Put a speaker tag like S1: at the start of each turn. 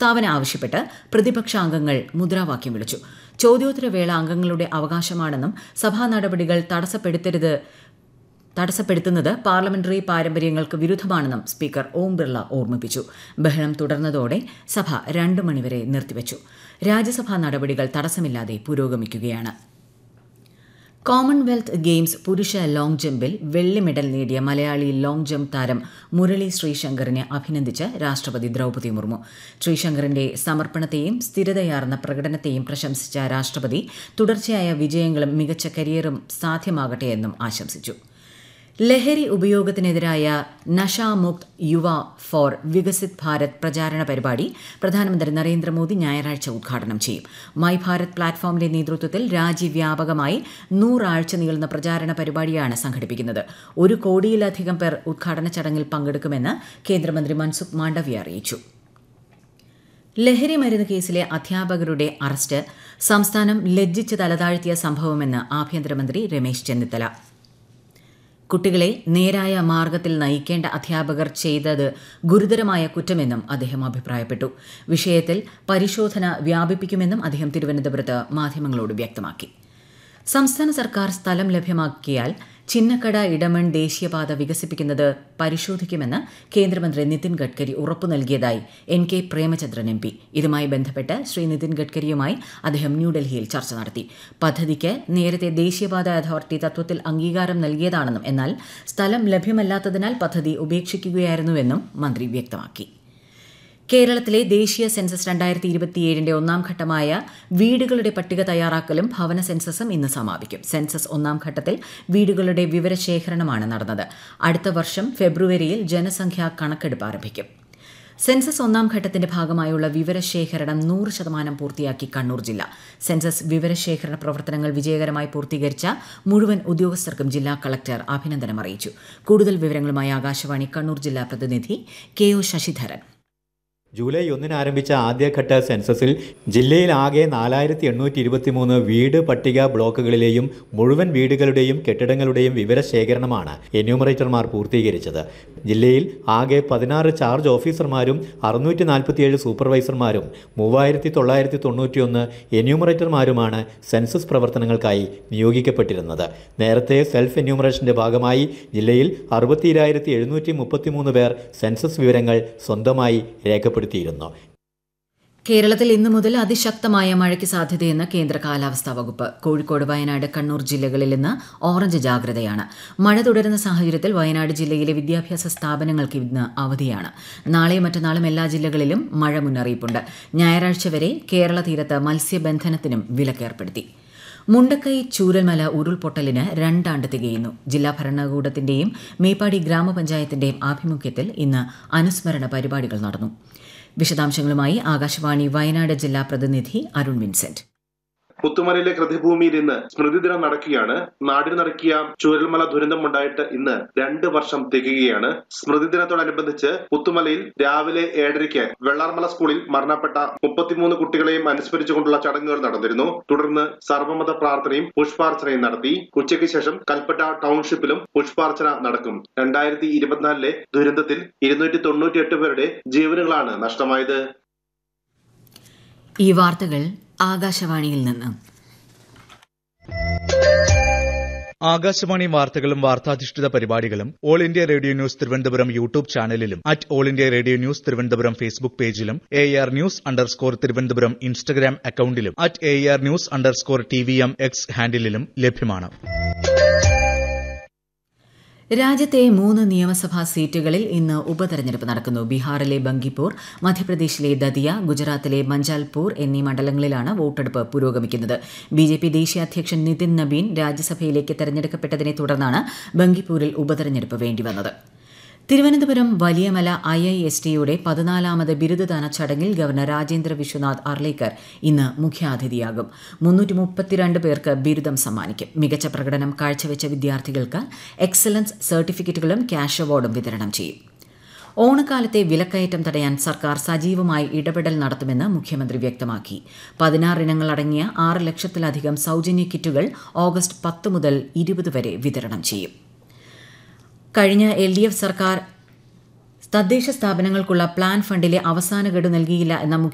S1: പ്രസ്താവന ആവശ്യപ്പെട്ട് പ്രതിപക്ഷ അംഗങ്ങൾ മുദ്രാവാക്യം വിളിച്ചു ചോദ്യോത്തരവേള അംഗങ്ങളുടെ അവകാശമാണെന്നും സഭാ നടപടികൾ തടസ്സപ്പെടുത്തരുത് തടസ്സപ്പെടുത്തുന്നത് പാർലമെന്ററി പാരമ്പര്യങ്ങൾക്ക് വിരുദ്ധമാണെന്നും സ്പീക്കർ ഓം ബിർള ഓർമ്മിപ്പിച്ചു ബഹളം തുടർന്നതോടെ സഭ രണ്ടു മണിവരെ നിർത്തിവച്ചു രാജ്യസഭാ നടപടികൾ തടസ്സമില്ലാതെ പുരോഗമിക്കുകയാണ് കോമൺവെൽത്ത് ഗെയിംസ് പുരുഷ ലോങ് ജമ്പിൽ വെള്ളി മെഡൽ നേടിയ മലയാളി ലോങ് ജംപ് താരം മുരളി ശ്രീശങ്കറിനെ അഭിനന്ദിച്ച് രാഷ്ട്രപതി ദ്രൗപദി മുർമു ശ്രീശങ്കറിന്റെ സമർപ്പണത്തെയും സ്ഥിരതയാർന്ന പ്രകടനത്തെയും പ്രശംസിച്ച രാഷ്ട്രപതി തുടർച്ചയായ വിജയങ്ങളും മികച്ച കരിയറും സാധ്യമാകട്ടെയെന്നും ആശംസിച്ചു ലഹരി ഉപയോഗത്തിനെതിരായ നഷാമുക്ത് യുവ ഫോർ വികസിത് ഭാരത് പ്രചാരണ പരിപാടി പ്രധാനമന്ത്രി നരേന്ദ്രമോദി ഞായറാഴ്ച ഉദ്ഘാടനം ചെയ്യും മൈ ഭാരത് പ്ലാറ്റ്ഫോമിന്റെ നേതൃത്വത്തിൽ രാജ്യവ്യാപകമായി നൂറാഴ്ച നീളുന്ന പ്രചാരണ പരിപാടിയാണ് സംഘടിപ്പിക്കുന്നത് ഒരു കോടിയിലധികം പേർ ഉദ്ഘാടന ചടങ്ങിൽ പങ്കെടുക്കുമെന്ന് കേന്ദ്രമന്ത്രി മൻസുഖ് മാണ്ഡവ്യ അറിയിച്ചു ലഹരി മരുന്ന് കേസിലെ അധ്യാപകരുടെ അറസ്റ്റ് സംസ്ഥാനം ലജ്ജിച്ച് തലതാഴ്ത്തിയ സംഭവമെന്ന് ആഭ്യന്തരമന്ത്രി രമേശ് ചെന്നിത്തല കുട്ടികളെ നേരായ മാർഗത്തിൽ നയിക്കേണ്ട അധ്യാപകർ ചെയ്തത് ഗുരുതരമായ കുറ്റമെന്നും അദ്ദേഹം അഭിപ്രായപ്പെട്ടു വിഷയത്തിൽ പരിശോധന വ്യാപിപ്പിക്കുമെന്നും അദ്ദേഹം തിരുവനന്തപുരത്ത് മാധ്യമങ്ങളോട് വ്യക്തമാക്കി സംസ്ഥാന സർക്കാർ സ്ഥലം ലഭ്യമാക്കിയാൽ ചിന്നക്കട ഇടമൺ ദേശീയപാത വികസിപ്പിക്കുന്നത് പരിശോധിക്കുമെന്ന് കേന്ദ്രമന്ത്രി നിതിൻ ഗഡ്കരി ഉറപ്പു നൽകിയതായി N K Premachandran M P ഇതുമായി ബന്ധപ്പെട്ട് ശ്രീ നിതിൻ ഗഡ്കരിയുമായി അദ്ദേഹം ന്യൂഡൽഹിയിൽ ചർച്ച നടത്തി പദ്ധതിക്ക് നേരത്തെ ദേശീയപാത അതോറിറ്റി തത്വത്തിൽ അംഗീകാരം നൽകിയതാണെന്നും എന്നാൽ സ്ഥലം ലഭ്യമല്ലാത്തതിനാൽ പദ്ധതി ഉപേക്ഷിക്കുകയായിരുന്നുവെന്നും മന്ത്രി വ്യക്തമാക്കി കേരളത്തിലെ ദേശീയ സെൻസസ് രണ്ടായിരത്തി ഇരുപത്തിയേഴിന്റെ ഒന്നാം ഘട്ടമായ വീടുകളുടെ പട്ടിക തയ്യാറാക്കലും ഭവന സെൻസസും ഇന്ന് സമാപിക്കും സെൻസസ് ഒന്നാം ഘട്ടത്തിൽ വീടുകളുടെ വിവരശേഖരണമാണ് നടന്നത് അടുത്ത വർഷം ഫെബ്രുവരിയിൽ ജനസംഖ്യാ കണക്കെടുപ്പ് ആരംഭിക്കും സെൻസസ് ഒന്നാം ഘട്ടത്തിന്റെ ഭാഗമായുള്ള വിവരശേഖരണം നൂറ് ശതമാനം പൂർത്തിയാക്കി കണ്ണൂർ ജില്ല സെൻസസ് വിവരശേഖരണ പ്രവർത്തനങ്ങൾ വിജയകരമായി പൂർത്തീകരിച്ച മുഴുവൻ ഉദ്യോഗസ്ഥർക്കും ജില്ലാ കളക്ടർ അഭിനന്ദനം അറിയിച്ചു കൂടുതൽ വിവരങ്ങളുമായി ആകാശവാണി കണ്ണൂർ ജില്ലാ പ്രതിനിധി കെ ഒ ശശിധരൻ
S2: ജൂലൈ ഒന്നിന് ആരംഭിച്ച ആദ്യഘട്ട സെൻസസിൽ ജില്ലയിൽ ആകെ നാലായിരത്തി എണ്ണൂറ്റി ഇരുപത്തിമൂന്ന് വീട് പട്ടിക ബ്ലോക്കുകളിലെയും മുഴുവൻ വീടുകളുടെയും കെട്ടിടങ്ങളുടെയും വിവരശേഖരണമാണ് എന്യൂമറേറ്റർമാർ പൂർത്തീകരിച്ചത് ജില്ലയിൽ ആകെ പതിനാറ് ചാർജ് ഓഫീസർമാരും അറുന്നൂറ്റി നാൽപ്പത്തിയേഴ് സൂപ്പർവൈസർമാരും മൂവായിരത്തി തൊള്ളായിരത്തി തൊണ്ണൂറ്റിയൊന്ന് എന്യൂമറേറ്റർമാരുമാണ് സെൻസസ് പ്രവർത്തനങ്ങൾക്കായി നിയോഗിക്കപ്പെട്ടിരുന്നത് നേരത്തെ സെൽഫ് എന്യൂമറേഷന്റെ ഭാഗമായി ജില്ലയിൽ അറുപത്തിരായിരത്തി എഴുന്നൂറ്റി മുപ്പത്തിമൂന്ന് പേർ സെൻസസ് വിവരങ്ങൾ സ്വന്തമായി രേഖപ്പെടുത്തി ഉൾപ്പെടുത്തിയിരുന്നു
S1: കേരളത്തിൽ ഇന്നു മുതൽ അതിശക്തമായ മഴയ്ക്ക് സാധ്യതയെന്ന് കേന്ദ്ര കാലാവസ്ഥാ വകുപ്പ് കോഴിക്കോട് വയനാട് കണ്ണൂർ ജില്ലകളിൽ ഇന്ന് ഓറഞ്ച് ജാഗ്രതയാണ് മഴ തുടരുന്ന സാഹചര്യത്തിൽ വയനാട് ജില്ലയിലെ വിദ്യാഭ്യാസ സ്ഥാപനങ്ങൾക്ക് ഇന്ന് അവധിയാണ് നാളെയും മറ്റന്നാളും എല്ലാ ജില്ലകളിലും മഴ മുന്നറിയിപ്പുണ്ട് ഞായറാഴ്ച വരെ കേരള തീരത്ത് മത്സ്യബന്ധനത്തിനും വിലക്കേർപ്പെടുത്തി മുണ്ടക്കൈ ചൂരൽമല ഉരുൾപൊട്ടലിന് രണ്ടാണ്ട് തികയുന്നു ജില്ലാ ഭരണകൂടത്തിന്റെയും മേപ്പാടി ഗ്രാമപഞ്ചായത്തിന്റെയും ആഭിമുഖ്യത്തിൽ ഇന്ന് അനുസ്മരണ പരിപാടികൾ നടന്നു വിശദാംശങ്ങളുമായി ആകാശവാണി വയനാട് ജില്ലാ പ്രതിനിധി അരുൺ വിൻസെന്റ്
S3: പുത്തുമലയിലെ കൃതിഭൂമിയിൽ ഇന്ന് സ്മൃതിദിനം നടക്കുകയാണ് നാടിന് നടക്കിയ ചൂരൽമല ദുരന്തമുണ്ടായിട്ട് ഇന്ന് രണ്ട് വർഷം തികയുകയാണ് സ്മൃതിദിനത്തോടനുബന്ധിച്ച് പുത്തുമലയിൽ രാവിലെ ഏഴരയ്ക്ക് വെള്ളാർമല സ്കൂളിൽ മരണപ്പെട്ട മുപ്പത്തിമൂന്ന് കുട്ടികളെയും അനുസ്മരിച്ചുകൊണ്ടുള്ള ചടങ്ങുകൾ നടന്നിരുന്നു തുടർന്ന് സർവമത പ്രാർത്ഥനയും പുഷ്പാർച്ചനയും നടത്തി ഉച്ചയ്ക്ക് ശേഷം കൽപ്പറ്റ ടൗൺഷിപ്പിലും പുഷ്പാർച്ചന നടക്കും രണ്ടായിരത്തി ഇരുപത്തിനാലിലെ ദുരന്തത്തിൽ ഇരുന്നൂറ്റി തൊണ്ണൂറ്റിയെട്ട് പേരുടെ ജീവനുകളാണ് നഷ്ടമായത്
S1: ഈ വാർത്തകൾ ആകാശവാണിയിൽ നിന്ന്
S4: ആകാശവാണി വാർത്തകളും വാർത്താധിഷ്ഠിത പരിപാടികളും All India Radio News Thiruvananthapuram YouTube ചാനലിലും at All India Radio News Thiruvananthapuram Facebook പേജിലും A R news underscore Thiruvananthapuram Instagram അക്കൌണ്ടിലും at A R news underscore T V M X ഹാൻഡിലും ലഭ്യമാണ്
S1: രാജ്യത്തെ മൂന്ന് നിയമസഭാ സീറ്റുകളിൽ ഇന്ന് ഉപതെരഞ്ഞെടുപ്പ് നടക്കുന്നു ബീഹാറിലെ ബങ്കിപ്പൂർ മധ്യപ്രദേശിലെ ദതിയ ഗുജറാത്തിലെ മഞ്ചാൽപൂർ എന്നീ മണ്ഡലങ്ങളിലാണ് വോട്ടെടുപ്പ് പുരോഗമിക്കുന്നത് ബി ജെ പി ദേശീയ അധ്യക്ഷൻ നിതിൻ നബീൻ രാജ്യസഭയിലേക്ക് തെരഞ്ഞെടുക്കപ്പെട്ടതിനെ തുടർന്നാണ് ബങ്കിപ്പൂരിൽ ഉപതെരഞ്ഞെടുപ്പ് വേണ്ടിവന്നത് Thiruvananthapuram Valiyamala I I S ടിയുടെ പതിനാലാമത് ബിരുദദാന ചടങ്ങിൽ ഗവർണർ രാജേന്ദ്ര വിശ്വനാഥ് അർലേക്കർ ഇന്ന് മുഖ്യാതിഥിയാകും മുന്നൂറ്റി മുപ്പത്തിരണ്ട് പേർക്ക് ബിരുദം സമ്മാനിക്കും മികച്ച പ്രകടനം കാഴ്ചവെച്ച വിദ്യാർത്ഥികൾക്ക് എക്സലൻസ് സർട്ടിഫിക്കറ്റുകളും ക്യാഷ് അവാർഡും വിതരണം ചെയ്യും ഓണക്കാലത്തെ വിലക്കയറ്റം തടയാൻ സർക്കാർ സജീവമായി ഇടപെടൽ നടത്തുമെന്ന് മുഖ്യമന്ത്രി വ്യക്തമാക്കി പതിനാറ് ഇനങ്ങൾ അടങ്ങിയ ആറ് ലക്ഷത്തിലധികം സൌജന്യ കിറ്റുകൾ ഓഗസ്റ്റ് പത്ത് മുതൽ ഇരുപത് വരെ വിതരണം ചെയ്യും കഴിഞ്ഞ എൽ ഡി എഫ് സർക്കാർ തദ്ദേശ സ്ഥാപനങ്ങൾക്കുള്ള പ്ലാൻ ഫണ്ടിലെ അവസാന ഗഡു നൽകിയില്ല എന്ന